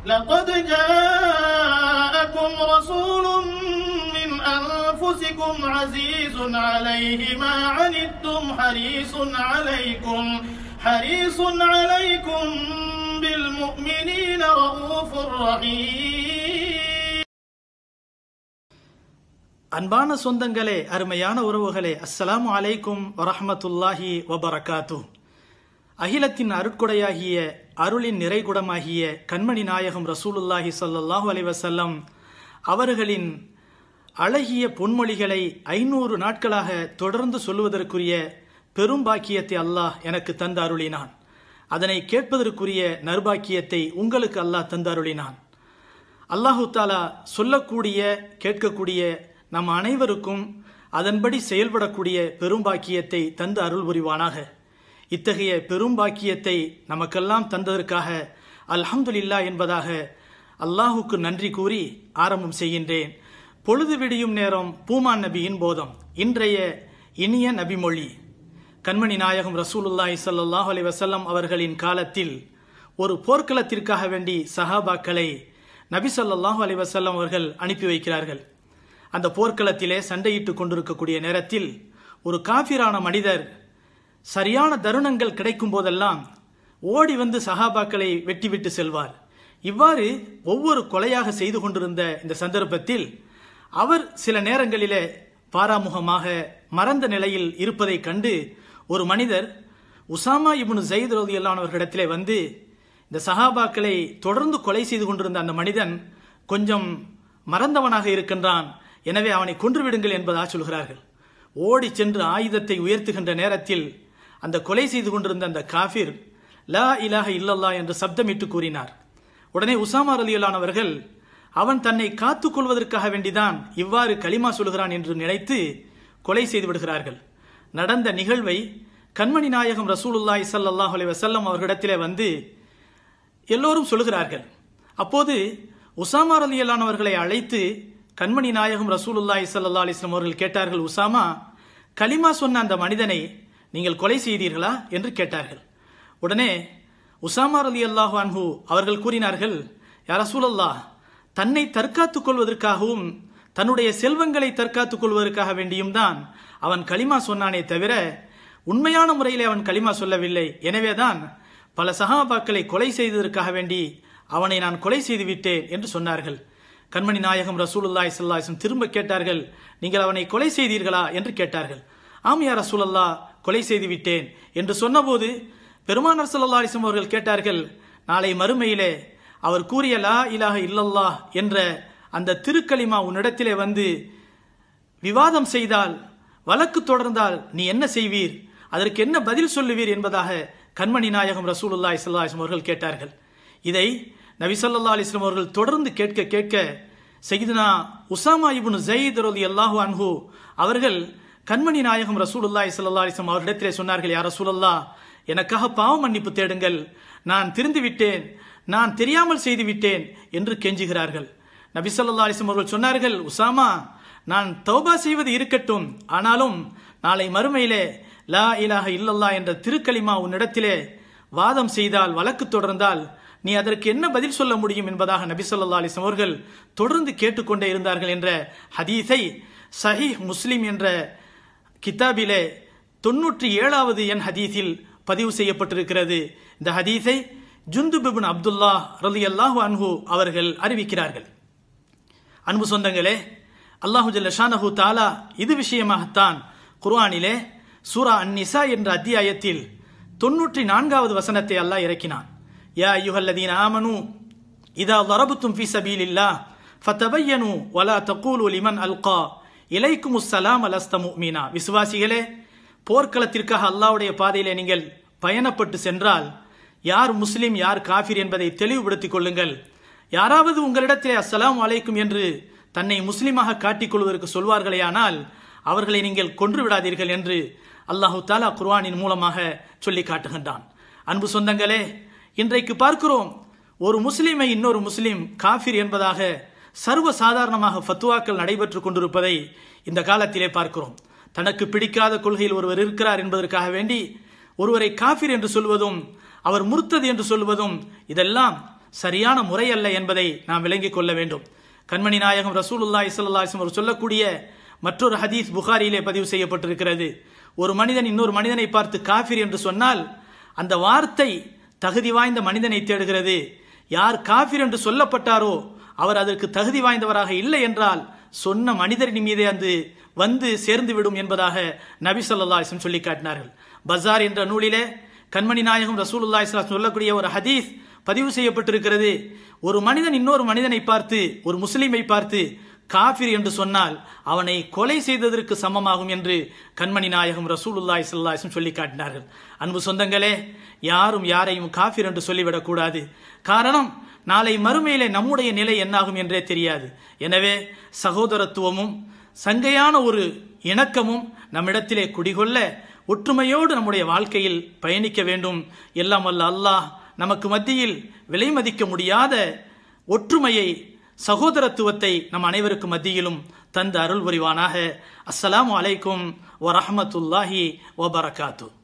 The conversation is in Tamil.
لقد جاءكم رسول من أنفسكم عزيز عليه ما عنتم حريص عليكم حريص عليكم بالمؤمنين رؤوف رحيم அன்பான சொந்தங்களே அருமையான உறவுகளே அஸ்ஸலாமு அலைக்கும் வரஹ்மத்துல்லாஹி வபரகாத்து அகிலத்தின் அருட்கொடையாகிய அருளின் நிறைகுடமாகிய கண்மணி நாயகம் ரசூலுல்லாஹி ஸல்லல்லாஹு அலைஹி வஸல்லம் அவர்களின் அழகிய பொன்மொழிகளை ஐநூறு நாட்களாக தொடர்ந்து சொல்லுவதற்குரிய பெரும் பாக்கியத்தை அல்லாஹ் எனக்கு தந்து அருளினான் அதனை கேட்பதற்குரிய நர்பாக்கியத்தை உங்களுக்கு அல்லாஹ் தந்து அருளினான் அல்லாஹு தாலா சொல்லக்கூடிய கேட்கக்கூடிய நம் அனைவருக்கும் அதன்படி செயல்படக்கூடிய பெரும் பாக்கியத்தை தந்து அருள் புரிவானாக இத்தகைய பெரும் பாக்கியத்தை நமக்கெல்லாம் தந்ததற்காக அல்ஹம்துலில்லா என்பதாக அல்லாஹுக்கு நன்றி கூறி ஆரம்பம் செய்கின்றேன் பொழுது விடியும் நேரம் பூமான் நபியின் போதம் இன்றைய இனிய நபிமொழி கண்மணி நாயகம் ரசூலுல்லாஹி ஸல்லல்லாஹு அலைஹி வஸல்லம் அவர்களின் காலத்தில் ஒரு போர்க்களத்திற்காக வேண்டி சஹாபாக்களை நபி ஸல்லல்லாஹு அலைஹி வஸல்லம் அவர்கள் அனுப்பி வைக்கிறார்கள் அந்த போர்க்களத்திலே சண்டையிட்டுக் கொண்டிருக்கக்கூடிய நேரத்தில் ஒரு காஃபிரான மனிதர் சரியான தருணங்கள் கிடைக்கும் போதெல்லாம் ஓடி வந்து சஹாபாக்களை வெட்டிவிட்டு செல்வார் இவ்வாறு ஒவ்வொரு கொலையாக செய்து கொண்டிருந்த இந்த சந்தர்ப்பத்தில் அவர் சில நேரங்களிலே பாராமுகமாக மறந்த நிலையில் இருப்பதைக் கண்டு ஒரு மனிதர் உசாமா இப்னு ஜெயித் ரலியல்லானவர்களிடத்திலே வந்து இந்த சஹாபாக்களை தொடர்ந்து கொலை செய்து கொண்டிருந்த அந்த மனிதன் கொஞ்சம் மறந்தவனாக இருக்கின்றான் எனவே அவனை கொன்றுவிடுங்கள் என்பதாக சொல்கிறார்கள் ஓடி சென்று ஆயுதத்தை உயர்த்துகின்ற நேரத்தில் அந்த கொலை செய்து கொண்டிருந்த அந்த காஃபிர் லா இலாஹ இல்லல்லா என்று சப்தமிட்டு கூறினார் உடனே உசாமா ரலியல்லானவர்கள் அவன் தன்னை காத்துக் கொள்வதற்காக வேண்டிதான் இவ்வாறு களிமா சொல்கிறான் என்று நினைத்து கொலை செய்து விடுகிறார்கள் நடந்த நிகழ்வை கண்மணி நாயகம் ரசூலுல்லாஹி ஸல்லல்லாஹு அலைஹி வஸல்லம் அவர்களிடத்திலே வந்து எல்லோரும் சொல்கிறார்கள் அப்போது உசாமா ரலியல்லானவர்களை அழைத்து கண்மணி நாயகம் ரசூலுல்லாஹி ஸல்லல்லாஹு அலைஹி வஸல்லம் அவர்கள் கேட்டார்கள் உசாமா கலிமா சொன்ன அந்த மனிதனை நீங்கள் கொலை செய்தீர்களா என்று கேட்டார்கள் உடனே உசாமா ரலியல்லாஹு அன்ஹு அவர்கள் கூறினார்கள் யா ரசூலல்லாஹ் தன்னை தற்காத்துக் கொள்வதற்காகவும் தன்னுடைய செல்வங்களை தற்காத்துக் கொள்வதற்காக வேண்டியும் தான் அவன் களிமா சொன்னானே தவிர உண்மையான முறையிலே அவன் களிமா சொல்லவில்லை எனவேதான் பல சகாபாக்களை கொலை செய்ததற்காக வேண்டி அவனை நான் கொலை செய்து விட்டேன் என்று சொன்னார்கள் கண்மணி நாயகம் ரசூலுல்லாஹி ஸல்லல்லாஹு அலைஹி வஸல்லம் திரும்ப கேட்டார்கள் நீங்கள் அவனை கொலை செய்தீர்களா என்று கேட்டார்கள் ஆம் யா ரசூலல்லா கொலை செய்து விட்டேன் என்று சொன்னபோது பெருமானார் ஸல்லல்லாஹு அலைஹி வஸல்லம் அவர்கள் கேட்டார்கள் நாளை மறுமையிலே அவர் கூறிய லா இலாஹ இல்லல்லாஹ் என்ற அந்த திருக்கலிமா உன்னிடத்திலே வந்து விவாதம் செய்தால் வழக்கு தொடர்ந்தால் நீ என்ன செய்வீர் அதற்கு என்ன பதில் சொல்லுவீர் என்பதாக கண்மணி நாயகம் ரசூலுல்லாஹி ஸல்லல்லாஹு அலைஹி வஸல்லம் அவர்கள் கேட்டார்கள் இதை நபி ஸல்லல்லாஹு அலைஹி வஸல்லம் அவர்கள் தொடர்ந்து கேட்க கேட்க செய்தனா உசாமா இப்னு ஜயீத் ரலியல்லாஹு அன்ஹு அவர்கள் கண்மணி நாயகம் ரசூலுல்லாஹி ஸல்லல்லாஹு அலைஹி வஸல்லம் அவர்களிடத்திலே சொன்னார்கள் யா ரசூலல்லாஹ் எனக்காக பாவ மன்னிப்பு தேடுங்கள் நான் திருந்து விட்டேன் நான் தெரியாமல் செய்து விட்டேன் என்று கெஞ்சுகிறார்கள் நபி ஸல்லல்லாஹு அலைஹி வஸல்லம் அவர்கள் சொன்னார்கள் உசாமா நான் தௌபா செய்வது இருக்கட்டும் ஆனாலும் நாளை மறுமையிலே லா இலாஹ இல்லல்லா என்ற திருக்கலிமா உன்னிடத்திலே வாதம் செய்தால் வழக்கு தொடர்ந்தால் நீ அதற்கு என்ன பதில் சொல்ல முடியும் என்பதாக நபி ஸல்லல்லாஹு அலைஹி வஸல்லம் அவர்கள் தொடர்ந்து கேட்டுக்கொண்டே இருந்தார்கள் என்ற ஹதீஸை சஹீஹ் முஸ்லிம் என்ற கிதாபிலே தொன்னூற்றி ஏழாவது என் ஹதீஸில் பதிவு செய்யப்பட்டிருக்கிறது இந்த ஹதீஸை ஜுந்துபிபின் அப்துல்லா ரலியல்லாஹு அன்ஹு அவர்கள் அறிவிக்கிறார்கள் அன்பு சொந்தங்களே அல்லாஹு ஜல்ல ஷானஹு தாலா இது விஷயமாகத்தான் குர்ஆனிலே சூரா அந்நிசா என்ற அத்தியாயத்தில் தொன்னூற்றி நான்காவது வசனத்தை அல்லாஹ் இறக்கினான் யா ஐயுஹல்லதீன ஆமனு இதா ضربتم في سبيل الله فتبينوا ولا تقولوا لمن القى இலைக்கும் அஸ்ஸலாம் லஸ்த முஃமினா விசுவாசிகளே போர்க்களத்திற்காக அல்லாஹ்வுடைய பாதையிலே நீங்கள் பயணப்பட்டு சென்றால் யார் முஸ்லிம் யார் காஃபிர் என்பதை தெளிவுபடுத்திக் கொள்ளுங்கள் யாராவது உங்களிடத்திலே அஸ்ஸலாம் அலைக்கும் என்று தன்னை முஸ்லிமாக காட்டிக் கொள்வதற்கு சொல்வார்களேயானால் அவர்களை நீங்கள் கொன்று விடாதீர்கள் என்று அல்லாஹு தாலா குர்ஆனின் மூலமாக சொல்லி காட்டுகின்றான் அன்பு சொந்தங்களே இன்றைக்கு பார்க்கிறோம் ஒரு முஸ்லிமை இன்னொரு முஸ்லிம் காஃபிர் என்பதாக சர்வ சாதாரணமாக ஃபத்துவாக்கள் நடைபெற்றுக் கொண்டிருப்பதை இந்த காலத்திலே பார்க்கிறோம் தனக்கு பிடிக்காத கொள்கையில் ஒருவர் இருக்கிறார் என்பதற்காக வேண்டி ஒருவரை காஃபிர் என்று சொல்வதும் அவர் முர்த்தது என்று சொல்வதும் இதெல்லாம் சரியான முறை அல்ல என்பதை நாம் விளங்கிக் கொள்ள வேண்டும் கண்மணி நாயகம் ரசூலுல்லாஹி ஸல்லல்லாஹு அலைஹி வஸல்லம் சொல்லக்கூடிய மற்றொரு ஹதீஸ் புகாரியிலே பதிவு செய்யப்பட்டிருக்கிறது ஒரு மனிதன் இன்னொரு மனிதனை பார்த்து காஃபிர் என்று சொன்னால் அந்த வார்த்தை தகுதி வாய்ந்த மனிதனை தேடுகிறது யார் காஃபிர் என்று சொல்லப்பட்டாரோ அவர் அதற்கு தகுதி வாய்ந்தவராக இல்லை என்றால் சொன்ன மனிதரின் மீதே அந்த வந்து சேர்ந்து விடும் என்பதாக நபி ஸல்லல்லாஹு அலைஹி வஸல்லம் சொல்லி காட்டினார்கள் பஸார் என்ற நூலிலே கண்மணி நாயகம் ரசூலுல்லாஹி ஸல்லல்லாஹு அலைஹி சொல்லக்கூடிய ஒரு ஹதீஸ் பதிவு செய்யப்பட்டிருக்கிறது ஒரு மனிதன் இன்னொரு மனிதனை பார்த்து ஒரு முஸ்லிமை பார்த்து காஃபிர் என்று சொன்னால் அவனை கொலை செய்ததற்கு சமமாகும் என்று கண்மணி நாயகம் ரசூலுல்லாஹி ஸல்லல்லாஹு அலைஹி வஸல்லம் சொல்லி காட்டினார்கள் அன்பு சொந்தங்களே யாரும் யாரையும் காஃபிர் என்று சொல்லிவிடக் கூடாது காரணம் நாளை மறுமையிலே நம்முடைய நிலை என்னாகும் என்றே தெரியாது எனவே சகோதரத்துவமும் சங்கையான ஒரு இணக்கமும் நம்மிடத்திலே குடிகொள்ள ஒற்றுமையோடு நம்முடைய வாழ்க்கையில் பயணிக்க வேண்டும் எல்லாம் வல்ல அல்லாஹ் நமக்கு மத்தியில் விலை மதிக்க முடியாத ஒற்றுமையை சகோதரத்துவத்தை நம் அனைவருக்கும் மத்தியிலும் தந்து அருள் புரிவானாக அஸ்ஸலாமு அலைக்கும் வரஹமத்துல்லாஹி வபரகாத்து